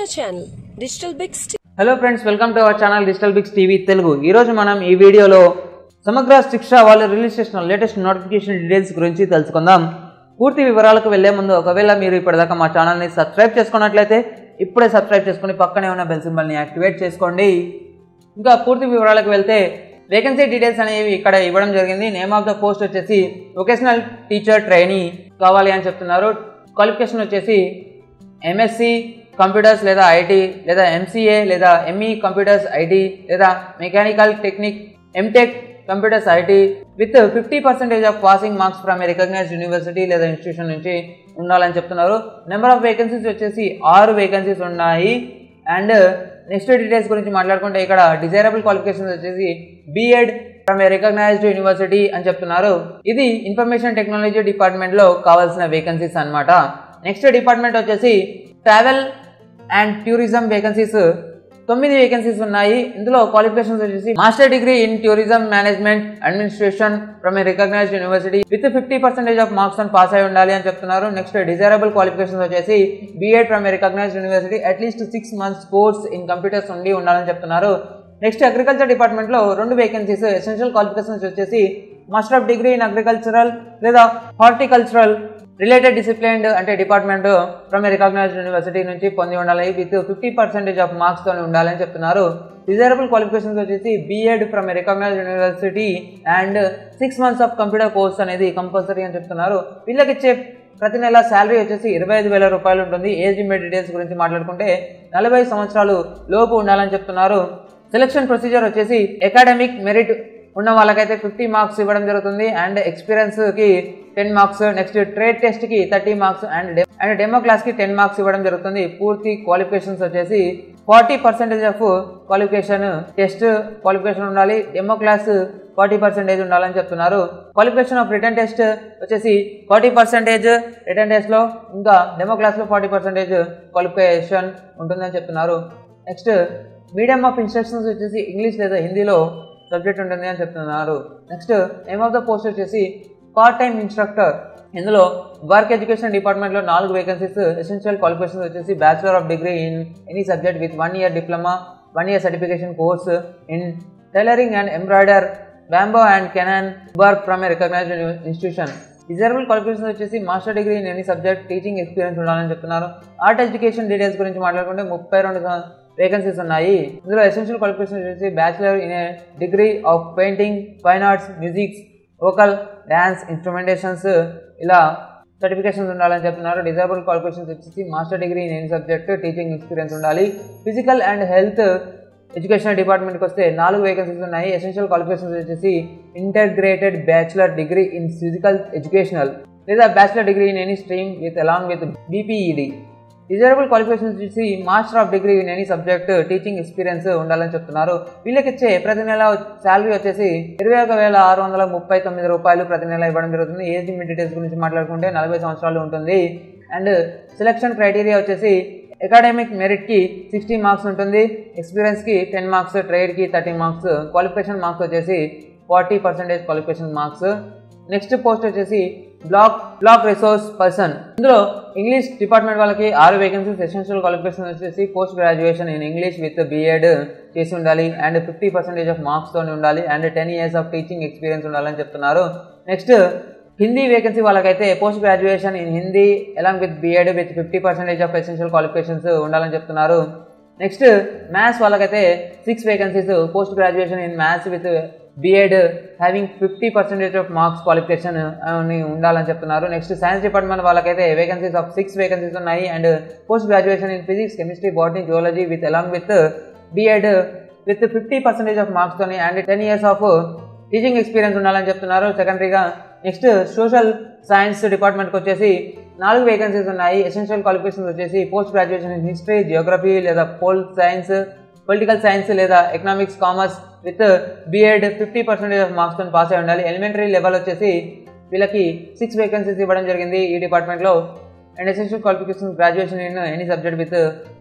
our channel, Digital Bix hello friends welcome to our channel Digital Bix TV Telugu ఈరోజు మనం ఈ వీడియోలో సమగ్ర శిక్ష వాళ్ళు రిలీజ్ చేసిన లేటెస్ట్ నోటిఫికేషన్ డీటెయిల్స్ గురించి తెలుసుకుందాం పూర్తి వివరాలకు వెళ్లే ముందు ఒకవేళ మీరు ఇప్పటిదాకా మా ఛానల్ని సబ్స్క్రైబ్ చేసుకున్నట్లయితే ఇప్పుడే సబ్స్క్రైబ్ చేసుకుని పక్కనే ఉన్న బెల్ సింబల్ని యాక్టివేట్ చేసుకోండి ఇంకా పూర్తి వివరాలకు వెళ్తే వేకెన్సీ డీటెయిల్స్ అనేవి ఇక్కడ ఇవ్వడం జరిగింది నేమ్ ఆఫ్ ద పోస్ట్ వచ్చేసి వొకేషనల్ టీచర్ ట్రైనీ కావాలి అని చెప్తున్నారు క్వాలిఫికేషన్ వచ్చేసి ఎంఎస్సి కంప్యూటర్స్ లేదా ఐటీ లేదా ఎంసీఏ లేదా ఎంఈ కంప్యూటర్స్ ఐటీ లేదా mechanical technique MTech computers IT with fifty percentage of passing marks from a recognised university లేదా ఇన్స్టిట్యూషన్ నుంచి ఉండాలని చెప్తున్నారు నెంబర్ ఆఫ్ వేకెన్సీస్ వచ్చేసి ఆరు వేకెన్సీస్ ఉన్నాయి అండ్ నెక్స్ట్ డీటెయిల్స్ గురించి మాట్లాడుకుంటే ఇక్కడ డిజైరబుల్ క్వాలిఫికేషన్స్ వచ్చేసి BEd from a recognised university అని చెప్తున్నారు ఇది ఇన్ఫర్మేషన్ టెక్నాలజీ డిపార్ట్మెంట్లో కావాల్సిన వేకెన్సీస్ అన్నమాట నెక్స్ట్ డిపార్ట్మెంట్ వచ్చేసి ట్రావెల్ అండ్ టూరిజం వేకెన్సీస్ తొమ్మిది వేకెన్సీస్ ఉన్నాయి ఇందులో క్వాలిఫికేషన్స్ వచ్చేసి master degree in tourism management administration from a recognised university with fifty percentage of marks అని పాస్ అయి ఉండాలి అని చెప్తున్నారు నెక్స్ట్ డిజైరబుల్ క్వాలిఫికేషన్స్ వచ్చేసి BEd from a recognised university at least six months course in computers ఉండి ఉండాలని చెప్తున్నారు నెక్స్ట్ అగ్రికల్చర్ డిపార్ట్మెంట్లో రెండు వేకెన్సీస్ ఎసెన్షియల్ క్వాలిఫికేషన్స్ వచ్చేసి master of degree in agricultural లేదా హార్టికల్చరల్ రిలేటెడ్ డిసిప్లిన్ అంటే department from a recognised university నుంచి పొంది ఉండాలి విత్ ఫిఫ్టీ పర్సెంటేజ్ ఆఫ్ మార్క్స్తో ఉండాలని చెప్తున్నారు డిజైరబుల్ క్వాలిఫికేషన్స్ వచ్చేసి BEd from a recognised university and six months of computer course అనేది కంపల్సరీ అని చెప్తున్నారు వీళ్ళకి ఇచ్చే ప్రతి నెల శాలరీ వచ్చేసి ఇరవై ఐదు వేల రూపాయలు ఉంటుంది ఏజ్ లిమిట్ డీటెయిల్స్ గురించి మాట్లాడుకుంటే నలభై సంవత్సరాలు లోపు ఉండాలని చెప్తున్నారు సెలక్షన్ ప్రొసీజర్ వచ్చేసి అకాడమిక్ మెరిట్ ఉన్న వాళ్ళకైతే ఫిఫ్టీ మార్క్స్ ఇవ్వడం జరుగుతుంది అండ్ ఎక్స్పీరియన్స్కి టెన్ మార్క్స్ నెక్స్ట్ ట్రేడ్ టెస్ట్కి thirty marks and and demo క్లాస్కి టెన్ మార్క్స్ ఇవ్వడం జరుగుతుంది పూర్తి క్వాలిఫికేషన్స్ వచ్చేసి forty percentage of qualification test qualification ఉండాలి డెమో క్లాస్ ఫార్టీ పర్సెంటేజ్ ఉండాలని చెప్తున్నారు క్వాలిఫికేషన్ ఆఫ్ రిటర్న్ టెస్ట్ వచ్చేసి ఫార్టీ పర్సెంటేజ్ రిటర్న్ టెస్ట్లో ఇంకా డెమో క్లాస్లో ఫార్టీ పర్సెంటేజ్ క్వాలిఫికేషన్ ఉంటుందని చెప్తున్నారు నెక్స్ట్ మీడియం ఆఫ్ ఇన్స్ట్రక్షన్స్ వచ్చేసి ఇంగ్లీష్ లేదా హిందీలో సబ్జెక్ట్ ఉంటుంది అని చెప్తున్నారు next name of the post వచ్చేసి పార్ట్ టైం ఇన్స్ట్రక్టర్ ఇందులో వర్క్ ఎడ్యుకేషన్ డిపార్ట్మెంట్లో నాలుగు వేకెన్సీస్ ఎసెన్షియల్ క్వాలిఫికేషన్స్ వచ్చేసి bachelor of degree in any subject with one year diploma one year certification course in tailoring and embroider bamboo and cane work from a recognised institution desirable qualification వచ్చేసి master degree in any subject teaching experience ఉండాలని చెప్తున్నారు art education details గురించి మాట్లాడుకుంటే ముప్పై రెండు vacancies ఉన్నాయి ఇందులో essential qualification వచ్చేసి bachelor in a degree of painting fine arts musics vocal dance instrumentations ఇలా సర్టిఫికేషన్స్ ఉండాలని చెప్తున్నారు డిజైబుల్ క్వాలిఫికేషన్స్ వచ్చేసి master degree in any subject teaching experience ఉండాలి ఫిజికల్ అండ్ హెల్త్ ఎడ్యుకేషన్ డిపార్ట్మెంట్కి వస్తే నాలుగు వేకెన్సీస్ ఉన్నాయి ఎసెన్షియల్ క్వాలిఫికేషన్స్ వచ్చేసి integrated bachelor degree in physical educational లేదా bachelor degree in any stream with along with BPED desirable qualifications వచ్చేసి master of degree in any subject teaching experience ఉండాలని చెప్తున్నారు వీళ్ళకి ఇచ్చే ప్రతి నెల శాలరీ వచ్చేసి ఇరవై ఒక వేల ఆరు వందల ముప్పై తొమ్మిది రూపాయలు ప్రతి నెల ఇవ్వడం జరుగుతుంది ఏజ్ లిమిట్ డీటెయిల్స్ గురించి మాట్లాడుకుంటే నలభై సంవత్సరాలు ఉంటుంది అండ్ సెలక్షన్ క్రైటీరియా వచ్చేసి అకాడమిక్ మెరిట్కి సిక్స్టీ మార్క్స్ ఉంటుంది ఎక్స్పీరియన్స్కి టెన్ మార్క్స్ ట్రేడ్కి థర్టీ మార్క్స్ క్వాలిఫికేషన్ మార్క్స్ వచ్చేసి forty percentage qualification marks next post వచ్చేసి బ్లాక్ బ్లాక్ రిసోర్స్ పర్సన్ ఇందులో ఇంగ్లీష్ డిపార్ట్మెంట్ వాళ్ళకి ఆరు వేకెన్సీస్ ఎసెన్షియల్ క్వాలిఫికేషన్ వచ్చేసి post graduation in English with BEd చేసి ఉండాలి అండ్ ఫిఫ్టీ పర్సెంటేజ్ ఆఫ్ మార్క్స్తో ఉండాలి and ten years of teaching experience ఉండాలని చెప్తున్నారు నెక్స్ట్ హిందీ వేకెన్సీ వాళ్ళకైతే post graduation in Hindi along with BEd with fifty percentage of essential qualifications ఉండాలని చెప్తున్నారు నెక్స్ట్ మ్యాథ్స్ వాళ్ళకైతే six vacancies post graduation in maths with BEd having fifty percentage of marks qualification అని ఉండాలని చెప్తున్నారు next science department వాళ్ళకైతే vacancies of six vacancies ఉన్నాయి and post graduation in physics chemistry botany zoology with along with BEd with fifty percentage of మార్క్స్తోని and ten years of teaching experience ఉండాలని చెప్తున్నారు సెకండరీగా next social science డిపార్ట్మెంట్కి వచ్చేసి నాలుగు vacancies ఉన్నాయి essential qualifications వచ్చేసి post graduation in history geography లేదా pol science political science లేదా economics commerce with BEd fifty percentage of మార్క్స్తో పాస్ అయి ఉండాలి ఎలిమెంటరీ లెవెల్ వచ్చేసి వీళ్ళకి సిక్స్ వేకెన్సీస్ ఇవ్వడం జరిగింది ఈ డిపార్ట్మెంట్లో and essential qualification graduation in any subject with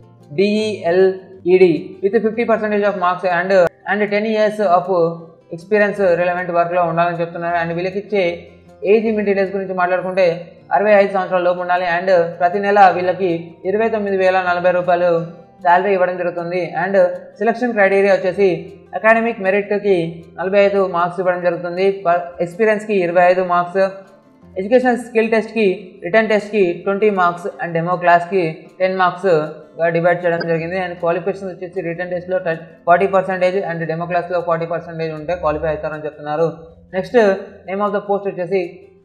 DElEd with fifty percentage of marks and and ten years of experience relevant వర్క్లో ఉండాలని చెప్తున్నారు అండ్ వీళ్ళకి ఇచ్చే ఏజ్ లిమిట్ డీటెయిల్స్ గురించి మాట్లాడుకుంటే అరవై ఐదు సంవత్సరాల లోపు ఉండాలి అండ్ ప్రతి నెల వీళ్ళకి ఇరవై తొమ్మిది వేల నలభై రూపాయలు శాలరీ ఇవ్వడం జరుగుతుంది అండ్ సెలక్షన్ క్రైటీరియా వచ్చేసి అకాడమిక్ మెరిట్కి నలభై ఐదు మార్క్స్ ఇవ్వడం జరుగుతుంది ఎక్స్పీరియన్స్కి ఇరవై ఐదు మార్క్స్ ఎడ్యుకేషనల్ స్కిల్ టెస్ట్కి రిటర్న్ టెస్ట్కి ట్వంటీ మార్క్స్ అండ్ డెమో క్లాస్కి టెన్ మార్క్స్గా డివైడ్ చేయడం జరిగింది అండ్ క్వాలిఫికేషన్ వచ్చేసి రిటర్న్ టెస్ట్లో ఫార్టీ పర్సెంటేజ్ అండ్ డెమో క్లాస్లో ఫార్టీ పర్సెంటేజ్ ఉంటే క్వాలిఫై అవుతారని చెప్తున్నారు next name of the post వచ్చేసి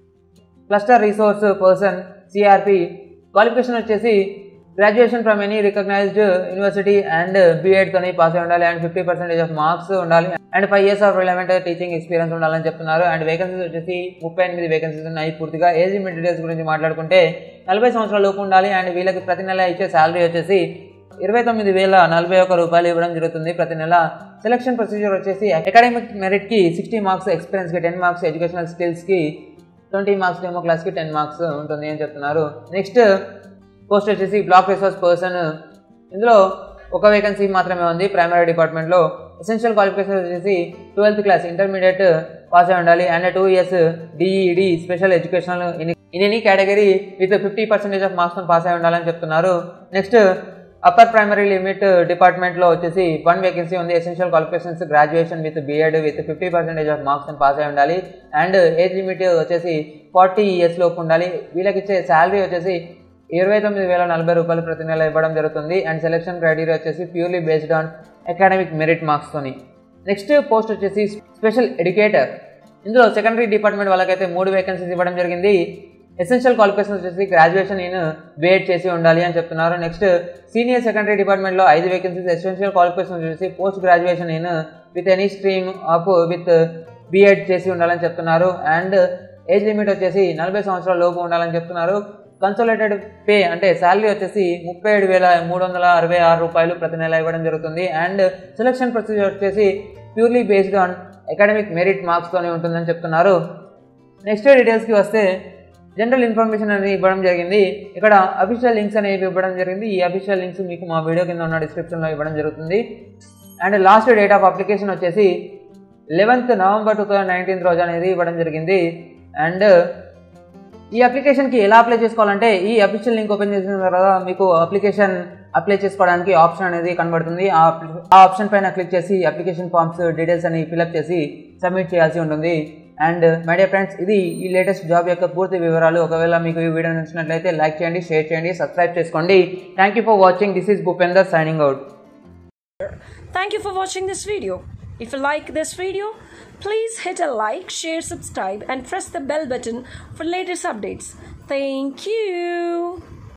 cluster resource person CRP qualification వచ్చేసి graduation from any recognised university and బీఎడ్తోని పాస్ అయి ఉండాలి and fifty percentage of marks ఉండాలి and five years of relevant teaching experience ఉండాలని చెప్తున్నారు అండ్ వేకెన్సీస్ వచ్చేసి ముప్పై ఎనిమిది వేకెన్సీస్ ఉన్నాయి పూర్తిగా ఏజ్ లిమిట్ డీటెయిల్స్ గురించి మాట్లాడుకుంటే నలభై సంవత్సరాల లోపు ఉండాలి అండ్ వీళ్ళకి ప్రతి నెల ఇచ్చే శాలరీ వచ్చేసి ఇరవై తొమ్మిది వేల నలభై ఒక్క రూపాయలు ఇవ్వడం జరుగుతుంది ప్రతి నెల సెలక్షన్ ప్రొసీజర్ వచ్చేసి అకాడమిక్ మెరిట్కి సిక్స్టీ మార్క్స్ ఎక్స్పీరియన్స్కి టెన్ మార్క్స్ ఎడ్యుకేషనల్ స్కిల్స్కి ట్వంటీ మార్క్స్ డెమో క్లాస్కి టెన్ మార్క్స్ ఉంటుంది అని చెప్తున్నారు నెక్స్ట్ పోస్ట్ వచ్చేసి బ్లాక్ రిసోర్స్ పర్సన్ ఇందులో ఒక వేకెన్సీ మాత్రమే ఉంది ప్రైమరీ డిపార్ట్మెంట్లో ఎసెన్షియల్ క్వాలిఫికేషన్ వచ్చేసి ట్వెల్త్ క్లాస్ ఇంటర్మీడియట్ పాస్ అయి ఉండాలి and two years DEd special educational in any category with fifty percentage of marks pass అయి ఉండాలని చెప్తున్నారు నెక్స్ట్ అప్పర్ ప్రైమరీ లిమిట్ డిపార్ట్మెంట్లో వచ్చేసి వన్ వేకెన్సీ ఉంది essential qualifications graduation with BEd with fifty percentage of marks pass అయి ఉండాలి and age limit వచ్చేసి forty years లోపు ఉండాలి వీళ్ళకి ఇచ్చే శాలరీ వచ్చేసి ఇరవై తొమ్మిది వేల నలభై రూపాయలు ప్రతి నెల ఇవ్వడం జరుగుతుంది అండ్ సెలక్షన్ క్రైటీరియా వచ్చేసి purely based on academic merit మార్క్స్తోని నెక్స్ట్ పోస్ట్ వచ్చేసి స్పెషల్ ఎడ్యుకేటర్ ఇందులో సెకండరీ డిపార్ట్మెంట్ వాళ్ళకైతే మూడు వేకెన్సీస్ ఇవ్వడం జరిగింది ఎసెన్షియల్ క్వాలిఫికేషన్ వచ్చేసి గ్రాడ్యుయేషన్ ఇన్ బీఎడ్ చేసి ఉండాలి అని చెప్తున్నారు నెక్స్ట్ సీనియర్ సెకండరీ డిపార్ట్మెంట్లో ఐదు వేకెన్సీస్ ఎసెన్షియల్ క్వాలిఫికేషన్ వచ్చేసి post graduation in with any stream of with BEd చేసి ఉండాలని చెప్తున్నారు అండ్ ఏజ్ లిమిట్ వచ్చేసి నలభై సంవత్సరాల లోపు ఉండాలని చెప్తున్నారు కన్సోలేటెడ్ పే అంటే శాలరీ వచ్చేసి ముప్పై ఏడు వేల మూడు వందల అరవై ఆరు రూపాయలు ప్రతి నెల ఇవ్వడం జరుగుతుంది అండ్ సెలక్షన్ ప్రొసీజర్ వచ్చేసి purely based on academic merit మార్క్స్తోనే ఉంటుందని చెప్తున్నారు నెక్స్ట్ డీటెయిల్స్కి వస్తే జనరల్ ఇన్ఫర్మేషన్ అనేది ఇవ్వడం జరిగింది ఇక్కడ అఫీషియల్ లింక్స్ అనేవి ఇవ్వడం జరిగింది ఈ అఫీషియల్ లింక్స్ మీకు మా వీడియో కింద ఉన్న డిస్క్రిప్షన్లో ఇవ్వడం జరుగుతుంది and last date of application వచ్చేసి eleventh November two thousand nineteen రోజు అనేది ఇవ్వడం జరిగింది అండ్ ఈ అప్లికేషన్కి ఎలా అప్లై చేసుకోవాలంటే ఈ అఫీషియల్ లింక్ ఓపెన్ చేసిన తర్వాత మీకు అప్లికేషన్ అప్లై చేసుకోవడానికి ఆప్షన్ అనేది కనబడుతుంది ఆ ఆ ఆప్షన్ పైన క్లిక్ చేసి అప్లికేషన్ ఫామ్స్ డీటెయిల్స్ అని ఫిల్అప్ చేసి సబ్మిట్ చేయాల్సి ఉంటుంది అండ్ మై డియర్ ఫ్రెండ్స్ ఇది ఈ లేటెస్ట్ జాబ్ యొక్క పూర్తి వివరాలు ఒకవేళ మీకు ఈ వీడియో నచ్చినట్లయితే లైక్ చేయండి షేర్ చేయండి సబ్స్క్రైబ్ చేసుకోండి thank you for watching this is Bhupender signing out Thank you for watching this video. If you like this video, please hit a like, share, subscribe and press the bell button for latest updates. Thank you.